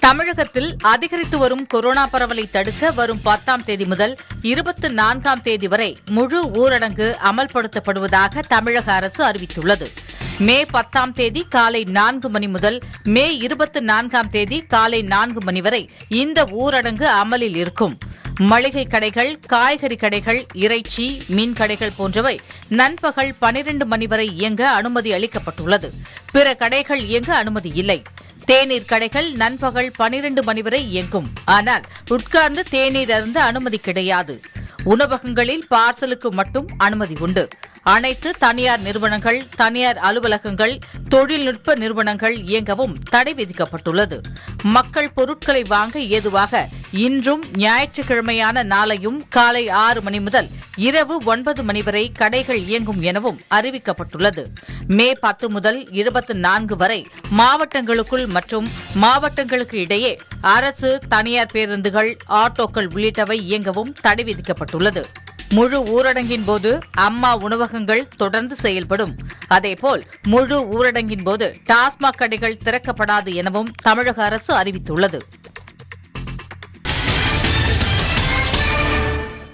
தமிழகத்தில் அதிகரித்து வரும் கொரோனா பரவலை தடுக்க வரும் பத்தாம் தேதி முதல் இருபத்தி நான்காம் தேதி வரை முழு ஊரடங்கு அமல்படுத்தப்படுவதாக தமிழக அரசு அறிவித்துள்ளது மே பத்தாம் தேதி காலை நான்கு மணி முதல் மே இருபத்தி நான்காம் தேதி காலை நான்கு மணி வரை இந்த ஊரடங்கு அமலில் இருக்கும் மளிகை கடைகள் காய்கறி கடைகள் இறைச்சி மீன் கடைகள் போன்றவை நண்பகல் பனிரெண்டு மணி வரை இயங்க அனுமதி அளிக்கப்பட்டுள்ளது பிற கடைகள் இயங்க அனுமதி இல்லை தேநீர் கடைகள் நண்பகல் பனிரெண்டு மணி வரை இயங்கும் ஆனால் உட்கார்ந்து தேநீர் அருந்த அனுமதி கிடையாது உணவகங்களில் பார்சலுக்கு மட்டும் அனுமதி உண்டு அனைத்து தனியார் நிறுவனங்கள் தனியார் அலுவலகங்கள் தொழில்நுட்ப நிறுவனங்கள் இயங்கவும் தடை விதிக்கப்பட்டுள்ளது மக்கள் பொருட்களை வாங்க ஏதுவாக இன்றும் ஞாயிற்றுக்கிழமையான நாளையும் காலை ஆறு மணி முதல் இரவு ஒன்பது மணி வரை கடைகள் இயங்கும் எனவும் அறிவிக்கப்பட்டுள்ளது மே பத்து முதல் இருபத்தி நான்கு வரை மாவட்டங்களுக்குள் மற்றும் மாவட்டங்களுக்கு இடையே அரசு தனியார் பேருந்துகள் ஆட்டோக்கள் உள்ளிட்டவை இயங்கவும் தடை விதிக்கப்பட்டுள்ளது முழு ஊரடங்கின் போது அம்மா உணவகங்கள் தொடர்ந்து செயல்படும் அதேபோல் முழு ஊரடங்கின் போது டாஸ்மாக் கடைகள் திறக்கப்படாது எனவும் தமிழக அரசு அறிவித்துள்ளது